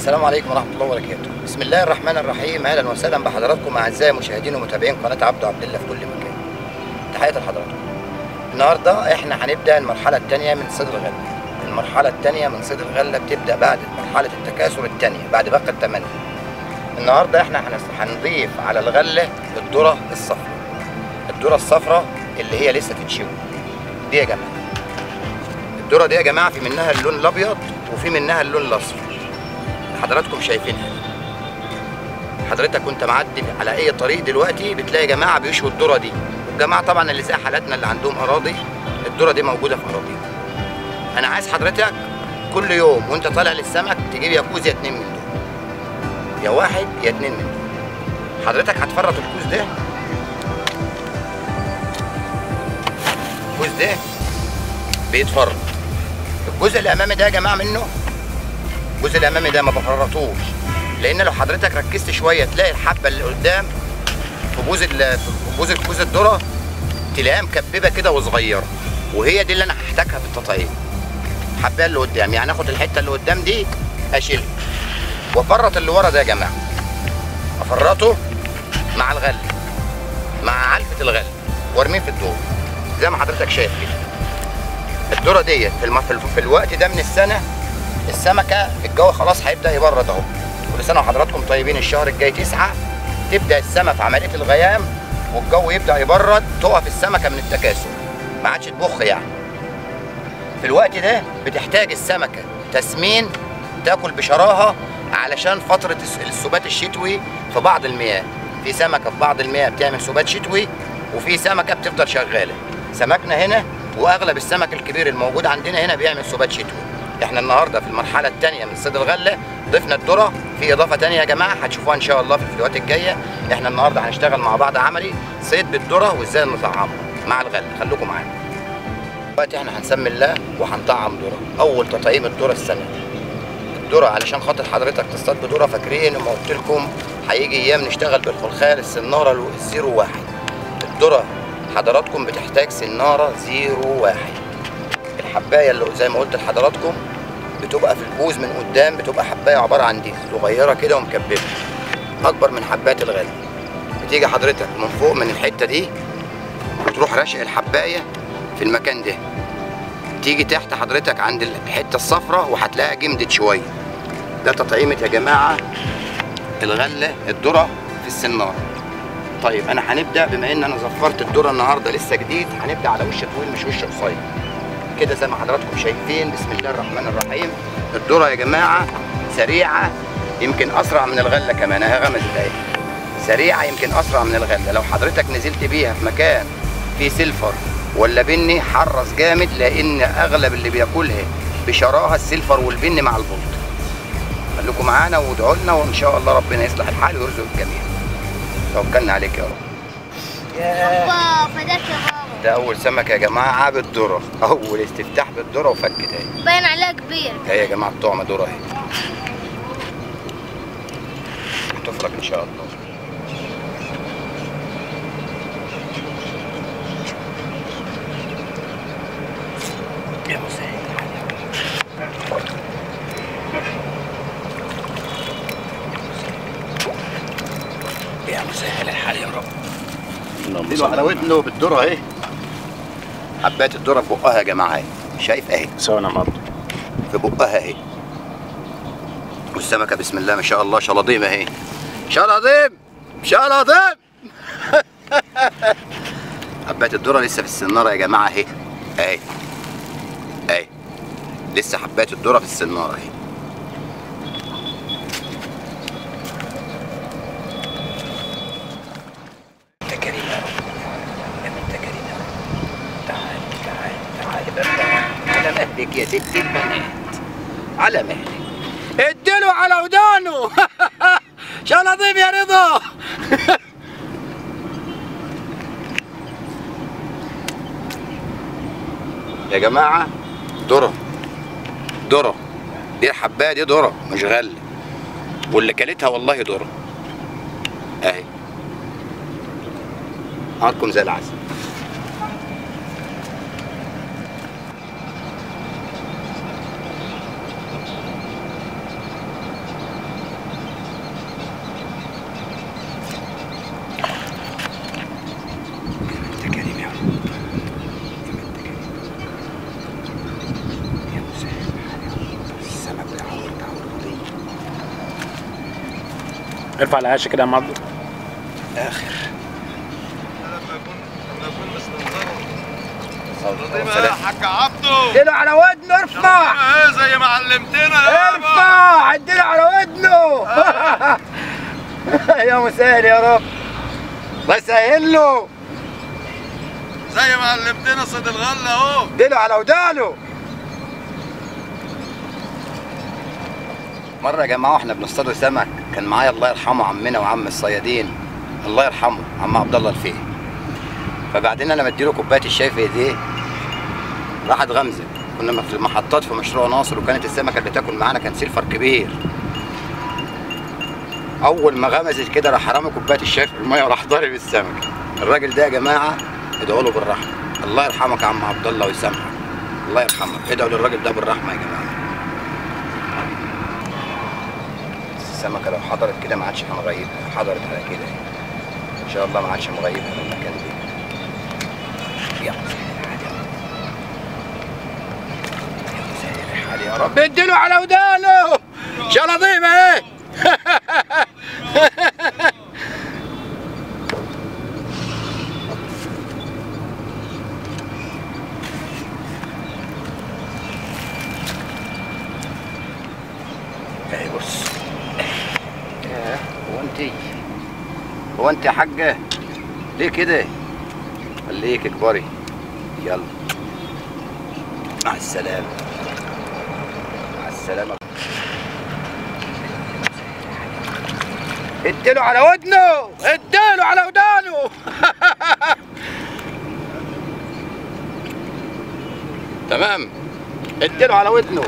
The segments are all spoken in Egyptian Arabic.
السلام عليكم ورحمة الله وبركاته. بسم الله الرحمن الرحيم، أهلا وسهلا بحضراتكم أعزائي مشاهدين ومتابعين قناة عبده عبد الله في كل مكان. تحياتي لحضراتكم. النهارده احنا هنبدأ المرحلة الثانية من صيد الغلة. المرحلة الثانية من صيد الغلة بتبدأ بعد مرحلة التكاثر الثانية بعد باقي الثمانية. النهارده احنا هنس- هنضيف على الغلة الذرة الصفراء. الذرة الصفراء اللي هي لسه تتشوي. دي يا جماعة. الذرة دي يا جماعة في منها اللون الأبيض وفي منها اللون الأصفر. حضراتكم شايفينها حضرتك وانت معدي على اي طريق دلوقتي بتلاقي يا جماعه بيشووا الذره دي والجماعه طبعا اللي زي حالاتنا اللي عندهم اراضي الذره دي موجوده في اراضيهم انا عايز حضرتك كل يوم وانت طالع للسمك تجيب يا كوز يا اتنين من دول يا واحد يا اتنين من دول حضرتك هتفرط الكوز ده الكوز ده بيتفرط الجزء الامامي ده يا جماعه منه الجزء الامامي ده ما بفرطوش لان لو حضرتك ركزت شويه تلاقي الحبه اللي قدام في بوز ال- في بوز الكوز الذره تلاقيها مكببه كده وصغيره وهي دي اللي انا هحتاجها في التطعيم الحبايه اللي قدام يعني اخد الحته اللي قدام دي اشيلها وافرط اللي ورا ده يا جماعه افرطه مع الغل مع علفه الغل وارميه في الدور زي ما حضرتك شايف كده الذره ديت في, الم... في, ال... في الوقت ده من السنه السمكه الجو خلاص هيبدا يبرد اهو كل سنه وحضراتكم طيبين الشهر الجاي تسعة تبدا السمك في عمليه الغيام والجو يبدا يبرد تقف السمكه من التكاثر ما عادش تبخ يعني في الوقت ده بتحتاج السمكه تسمين تاكل بشراهه علشان فتره الس- السبات الشتوي في بعض المياه في سمكه في بعض المياه بتعمل سبات شتوي وفي سمكه بتفضل شغاله سمكنا هنا واغلب السمك الكبير الموجود عندنا هنا بيعمل سبات شتوي احنا النهارده في المرحله الثانيه من صيد الغله ضفنا الذره في اضافه ثانيه يا جماعه هتشوفوها ان شاء الله في الفيديوهات الجايه احنا النهارده هنشتغل مع بعض عملي صيد بالذره وازاي نطعمها مع الغله خليكم معانا دلوقتي احنا هنسمي الله وهنطعم ذره اول تطعيم الذره السنه دي الذره علشان خاطر حضرتك تصطاد بذره فاكرين لما قلت لكم هيجي ايام نشتغل بالخلخال السناره الزيرو واحد الذره حضراتكم بتحتاج سناره زيرو واحد الحبايه اللي زي ما قلت لحضراتكم بتبقى في البوز من قدام بتبقى حبايه عباره عن دي صغيره كده ومكببه اكبر من حبات الغله بتيجي حضرتك من فوق من الحته دي وتروح راشق الحبايه في المكان ده تيجي تحت حضرتك عند الحته الصفراء وهتلاقيها جمدت شويه ده تطعيمه يا جماعه الغله الذره في السناره طيب انا هنبدا بما ان انا زفرت الذره النهارده لسه جديد هنبدا على وش طويل مش وش قصير كده زي ما حضراتكم شايفين بسم الله الرحمن الرحيم الذره يا جماعه سريعه يمكن اسرع من الغله كمان اهي غمزت اهي سريعه يمكن اسرع من الغله لو حضرتك نزلت بيها في مكان فيه سيلفر ولا بني حرص جامد لان اغلب اللي بياكلها بشراهه السيلفر والبني مع البلط خليكم معانا وادعوا لنا وان شاء الله ربنا يصلح الحال ويرزق الجميع توكلنا عليك يا رب بابا فداك يا بابا ده اول سمك يا جماعه بالذره اول استفتاح بالذره وفكت اهي باين عليها كبير اهي يا جماعه الطعمه ذره اهي هتفرج ان شاء الله يا مسهل يا مسهل الحال يا رب دي له حلاوته بالذره اهي حبات الذره في بقها يا جماعه اهي شايف اهي سوينا مرض في بقها اهي والسمكه بسم الله ما شاء الله شلاضيم اهي شلاضيم شلاضيم حبات الذره لسه في السناره يا جماعه اهي اهي اهي لسه حبات الذره في السناره اهي انت كريم يا رب يا ابن انت كريم يا رب تعال تعال تعال بقى على مهلك يا ست البنات على مهلك اديله على ودانه شلاطيم يا رضا يا جماعة ذرة ذرة دي الحباية دي ذرة مش غلة واللي كلتها والله ذرة اهي نهاركم زي العسل ارفع العيشه كده يا عم عبده اخر لما يكون لما يكون مستنظره سلام. بقى يا حاج عبده اديله على ودنه ارفع ايه زي ما علمتنا يابا ارفع اديله على ودنه يا مسهل يا رب الله يسهل له زي ما علمتنا صيد الغله اهو اديله على ودانه مرة يا جماعة واحنا بنصطاد سمك كان معايا الله يرحمه عمنا وعم الصيادين الله يرحمه عم عبد الله الفقي فبعدين انا مديله كوباية الشاي في ايديه راحت غمزة كنا في المحطات في مشروع ناصر وكانت السمكة اللي تاكل معانا كان سيلفر كبير اول ما غمزت كده راح رامي كوباية الشاي في المية وراح ضارب السمكة الراجل ده يا جماعة ادعوا له بالرحمة الله يرحمك يا عم عبد الله ويسامحك الله يرحمك ادعوا للراجل ده بالرحمة يا جماعة السمكة لو حضرت كده ما عادش هنغيبها حضرت على كده ان شاء الله ما عادش مغيبها من المكان ده يلا سهل الحال يا رب اديله على ودانه شلطيمة ايه اهي بص ياه، هو انت هو انت يا حاجة ليه كده خليك اكبري يلا مع السلامة مع السلامة اديله على ودنه اديله على ودانه تمام اديله على ودنه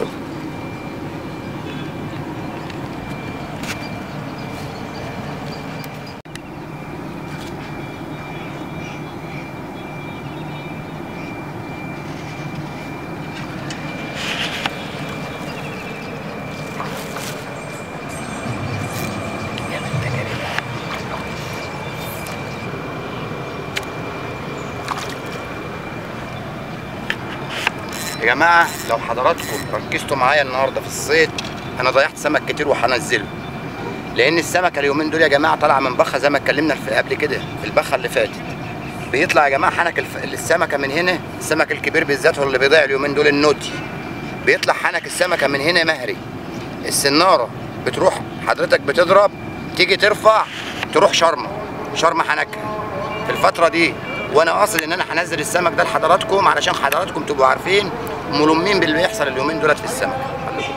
يا جماعة لو حضراتكم ركزتوا معايا النهاردة في الصيد أنا ضيعت سمك كتير وهنزله لأن السمكة اليومين دول يا جماعة طالعة من بخة زي ما اتكلمنا في قبل كده في البخة اللي فاتت بيطلع يا جماعة حنك الف... السمكة من هنا السمك الكبير بالذات هو اللي بيضيع اليومين دول النوتي بيطلع حنك السمكة من هنا مهري السنارة بتروح حضرتك بتضرب تيجي ترفع تروح شرمة شرمة حنكها في الفترة دي وانا قاصد ان انا هنزل السمك ده لحضراتكم علشان حضراتكم تبقوا عارفين ملمين باللي بيحصل اليومين دولت في السمك خليكم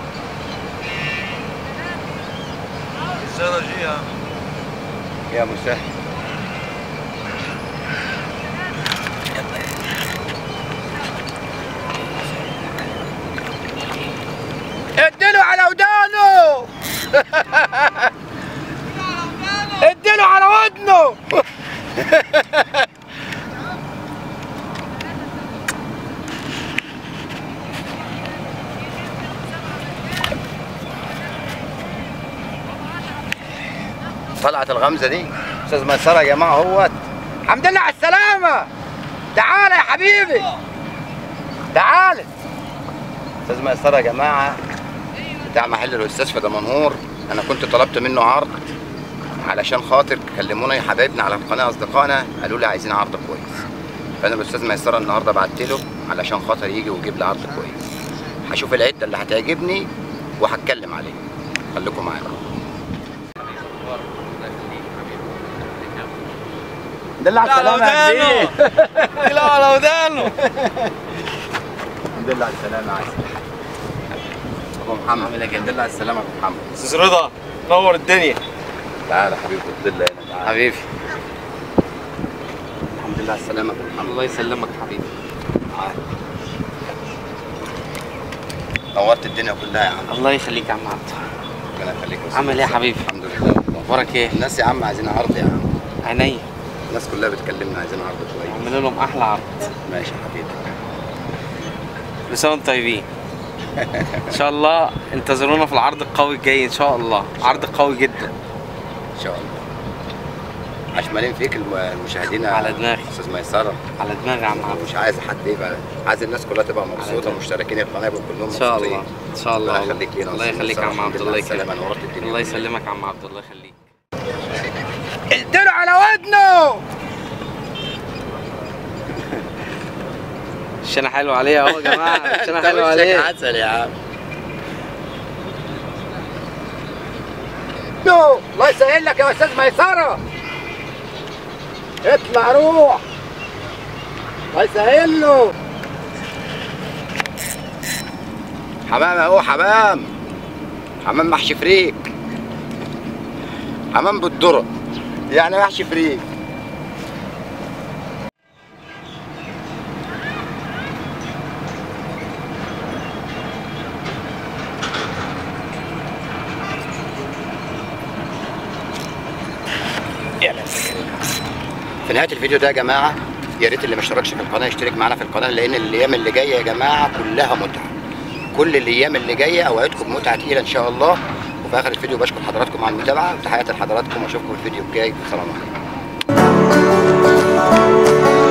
السنه دي يا عم. يا مسهل اديله على ودانه اديله على ودنه طلعت الغمزه دي استاذ ميسره يا جماعه اهوت الحمد لله على السلامه تعالى يا حبيبي تعالى استاذ ميسره يا جماعه بتاع محل الاستاذ في دمنهور انا كنت طلبت منه عرض علشان خاطر كلمونا يا حبايبنا على القناه اصدقائنا قالوا لي عايزين عرض كويس فانا الاستاذ ميسره النهارده بعت له علشان خاطر يجي ويجيب لي عرض كويس هشوف العده اللي هتعجبني وهتكلم عليه خليكم معايا دل على السلامة يا كبير لا على ودانه الحمد لله على السلامة يا عسل ابو محمد الحمد لله على السلامة يا ابو محمد استاذ رضا نور الدنيا تعالى حبيبي الحمد لله هنا تعالى حبيبي الحمد لله على السلامة يا ابو محمد الله يسلمك حبيبي تعالى نورت الدنيا كلها يا عم الله يخليك يا عم عبد ربنا يخليك يا عامل ايه يا أستاذ. حبيبي؟ الحمد لله والله اخبارك ايه الناس يا عم عايزين عرض يا عم عينيا الناس كلها بتكلمنا عايزين عرض كويس اعمل لهم احلى عرض ماشي يا حبيبي كل سنه وانتم طيبين ان شاء الله انتظرونا في العرض القوي الجاي ان شاء الله عرض قوي جدا ان شاء الله عشمالين فيك الم- المشاهدين على دماغي. استاذ ميسره على دماغي يا عم عبد مش عايز حد يبقى عايز الناس كلها تبقى مبسوطه دماغي. مشتركين القناه يبقوا كلهم ان شاء مبسوطين. الله ان شاء الله ربنا يخليك لينا الله أستاذ يخليك يا ميسرة. عم عبد الله الحمد لله يكرمك على نورت الدنيا الله يسلمك يا عم عبد الله يخليك قلت له على ودنه الشنة حلو عليه اهو يا جماعه الشنة انت حلو وشك عليه عسل يا عم نو الله يسهل لك يا استاذ ميسره اطلع روح الله يسهل له حمام اهو حمام حمام محشي فريك حمام بالذره يعني محشي فريك في نهايه الفيديو ده يا جماعه يا ريت اللي ما اشتركش في القناه يشترك معانا في القناه لان الايام اللي جايه يا جماعه كلها متعه كل الايام اللي جايه اوعدكم متعه تقيله ان شاء الله وفي اخر الفيديو بشكر حضراتكم على المتابعه وتحياتي لحضراتكم واشوفكم الفيديو الجاي والسلام عليكم